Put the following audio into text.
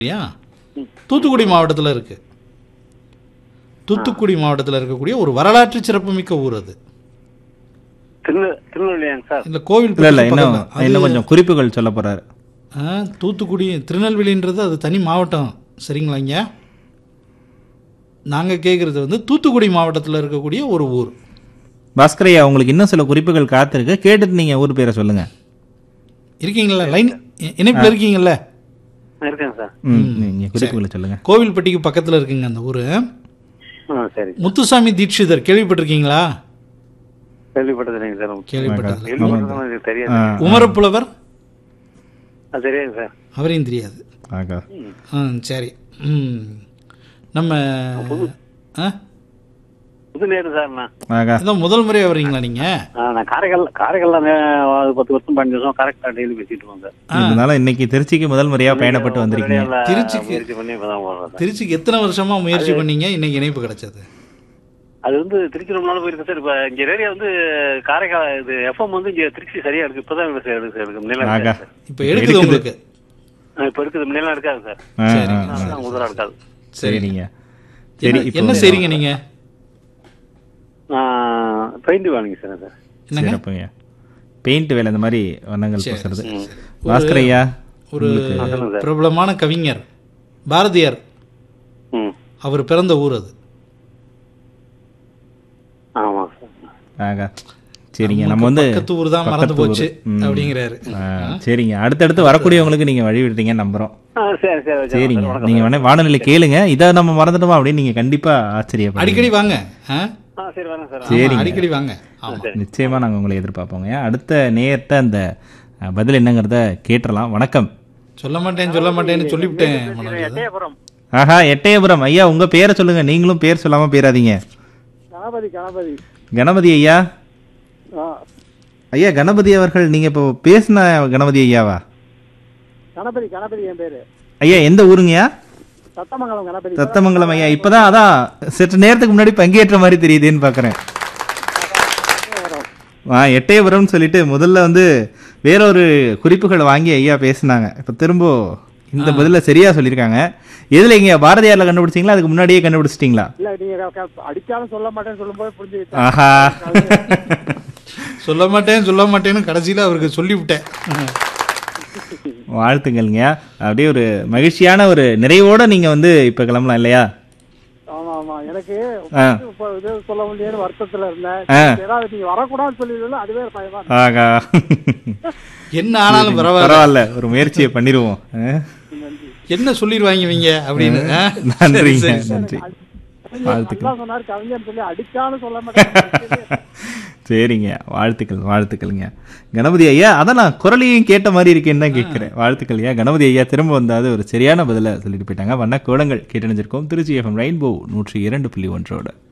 இல்லையா தூத்துக்குடி மாவட்டத்தில் இருக்கு தூத்துக்குடி மாவட்டத்தில் இருக்கக்கூடிய ஒரு வரலாற்று சிறப்புமிக்க ஊர் அது திருநெ திருநெல்வேலியாங்க சார் இந்த கோவில் இல்ல இல்ல இன்னும் பக்கத்துல. அது, இன்னும் கொஞ்சம் குறிப்புகள் சொல்ல போறாரு ஆ, தூத்துக்குடி திருநெல்வேலின்றது அது தனி மாவட்டம் சரிங்களாங்க நாங்கள் கேட்குறது வந்து தூத்துக்குடி மாவட்டத்தில் இருக்கக்கூடிய ஒரு ஊர் பாஸ்கரையா உங்களுக்கு இன்னும் சில குறிப்புகள் காத்திருக்கு கேட்டுட்டு நீங்க ஊர் பேரை சொல்லுங்க இருக்கீங்களா லைன் இ- இணைப்புல இருக்கீங்கல்ல இருக்கேங்க சார் ம், நீங்க குறிப்புகளை சொல்லுங்க கோவில்பட்டிக்கு பக்கத்தில் இருக்குங்க அந்த ஊர் ஆ சரி முத்துசாமி தீட்சிதர் கேள்விப்பட்டிருக்கீங்களா கேள்விப்பட்டது இல்லைங்க சார் கேள்விப்பட்டது கேள்விப்பட்டது எனக்கு தெரியாது ஆ, உமரப்புலவர் அது தெரியாது சார் அவரையும் தெரியாது ஆகா. ஆ சரி ம் நம்ம ஆ புது நேரு சார் நான் ஆகா. இதான் முதல் முறையாக வர்றீங்களா நீங்கள் ஆ, நான் காரைக்கால் காரைக்கால்ல நே- பத்து வருஷம் பதினஞ்சு வருஷம் கரெக்டாக டெய்லி பேசிட்டு இருக்கோம் சார் இதனால இன்னைக்கு திருச்சிக்கு முதல் முறையா பயணப்பட்டு வந்திருக்கீங்க உடனடியா திருச்சிக்கு- முயற்சி பண்ணி இப்பதான் போடுறேன் சார் திருச்சிக்கு எத்தனை வருஷமா முயற்சி பண்ணீங்க இன்னைக்கு இணைப்பு கிடைச்சது அது வந்து திருச்சி ரொம்ப நாள் போயிருக்கு சார் இப்ப இங்க ரேடியோ வந்து காரைக்கால் இது எஃப்எம் வந்து இங்க திருச்சி சரியா இருக்கு இப்பதான் இருக்கு சார் இருக்கு சார் இருக்கு முன்னெல்லாம் ஆகா. இருக்காது சார். இப்போ எடுக்குது உங்களுக்கு ஆ, இப்ப இருக்குது முன்னெல்லாம் இருக்காது சார் ஆ, ஆ, ஆ. அதனால முதலா இருக்காது சரிங்க சரி என்ன- என்ன இப்போ செய்றீங்க நீங்க நான் பெயிண்ட் வாங்கிங்க சார் அது என்னங்க சிறப்புங்க பெயிண்ட் வேலை இந்த மாதிரி வண்ணங்கள் சரி, பூசுறது ம். பாஸ்கர் ஐயா ஒரு சொல்லுங்க சார். பிரபலமான கவிஞர் பாரதியார் ம் அவர் பிறந்த ஊர் அது ஆமா சார் ஆகா சரிங்க நம்ம வந்து பக்கத்து ஊர் தான் மறந்து பக்கத்து ஊரு. போச்சு ம். அப்படிங்கிறாரு ஆ, சரிங்க அடுத்தடுத்து வரக்கூடியவங்களுக்கு நீங்க வழி விடுறீங்க நம்புறோம் ஆ சரி சரி வச்சிடுறேன் சரிங்க சார். வணக்கம் நீங்க வேணா வானொலியில கேளுங்க இதை நம்ம மறந்துட்டோமா அப்படின்னு நீங்க கண்டிப்பா ஆச்சரியப்படுங்க அடிக்கடி வாங்க ஆ? ஆ சரி வரேன் சார் ஆமா, சரிங்க. அடிக்கடி வாங்க ஆமா நிச்சயமா நாங்க உங்களை எதிர்பார்ப்போங்க அடுத்த நேயர்கிட்ட அந்த அஹ், பதில் என்னங்கிறத கேட்டுறலாம் வணக்கம் சொல்ல மாட்டேன் சொல்ல மாட்டேன்னு சொல்லிவிட்டேன் மனோஜ். எட்டயபுரம் ஆஹா எட்டயபுரம் ஐயா உங்க பேரை சொல்லுங்க நீங்களும் பேர் சொல்லாம பேராதீங்க கணபதி கணபதி கணபதி ஐயா ஐயா கணபதி அவர்கள் நீங்க இப்போ பேசின கணபதி ஐயாவா கணபதி கணபதி என் பேரு ஐயா எந்த ஊருங்கய்யா சத்தமங்கலம் கணபதி சத்தமங்கலம் ஐயா இப்பதான் அதான் சற்று நேரத்துக்கு முன்னாடி பங்கேற்ற மாதிரி தெரியுதுன்னு பாக்குறேன் ஆ எட்டயபுரம்னு சொல்லிட்டு முதல்ல வந்து வேறொரு குறிப்புகளை வாங்கி ஐயா பேசினாங்க இப்போ திரும்ப இந்த பதில சரியா சொல்லியிருக்காங்க எதுல இங்க பாரதியார்ல கண்டுபிடிச்சீங்களா அதுக்கு முன்னாடியே கண்டுபிடிச்சிட்டீங்களா இல்ல நீங்க அடிச்சாலும் சொல்ல மாட்டேன்னு சொல்லும்போது புரிஞ்சுக்கிட்டேன் ஆஹா சொல்ல மாட்டேன் சொல்ல மாட்டேன்னு கடைசியில அவருக்கு சொல்லிவிட்டேன் வாழ்த்துங்கள்ங்க அப்படியே ஒரு மகிழ்ச்சியான ஒரு நிறைவோட நீங்க வந்து இப்ப கிளம்பலாம் இல்லையா ஆமா ஆமா எனக்கு ஆ. இப்ப இது சொல்ல முடியாத வருத்தத்துல இருந்தேன் ஆ. ஏதாவது நீங்க வரக்கூடாதுன்னு சொல்லிடுவோம் அதுவே பயமா இருக்கு. ஆகா என்ன ஆனாலும் பரவாயில்ல பரவாயில்ல ஒரு முயற்சியை பண்ணிடுவோம் ஆ? என்ன சொல்லிடுவாங்க இவங்க அப்படின்னு ஆ? நன்றிங்க சரி, சரி. நன்றி வாழ்த்துக்கள் நல்லா சொன்னாரு கவிஞர் சொல்லி அடிச்சாலும் சொல்ல மாட்டேன் சரிங்க வாழ்த்துக்கள் வாழ்த்துக்கள்ங்க கணபதி ஐயா அதான் நான் குரலையும் கேட்ட மாதிரி இருக்கேன்னு தான் கேட்கிறேன் வாழ்த்துக்கள் ஐயா கணபதி ஐயா திரும்ப வந்தாது ஒரு சரியான பதில சொல்லிட்டு போயிட்டாங்க வண்ண கோடங்கள் கேட்டு நினைச்சிருக்கோம் திருச்சி எஃப்எம் ரெயின்போ நூற்றி இரண்டு புள்ளி ஒன்றோட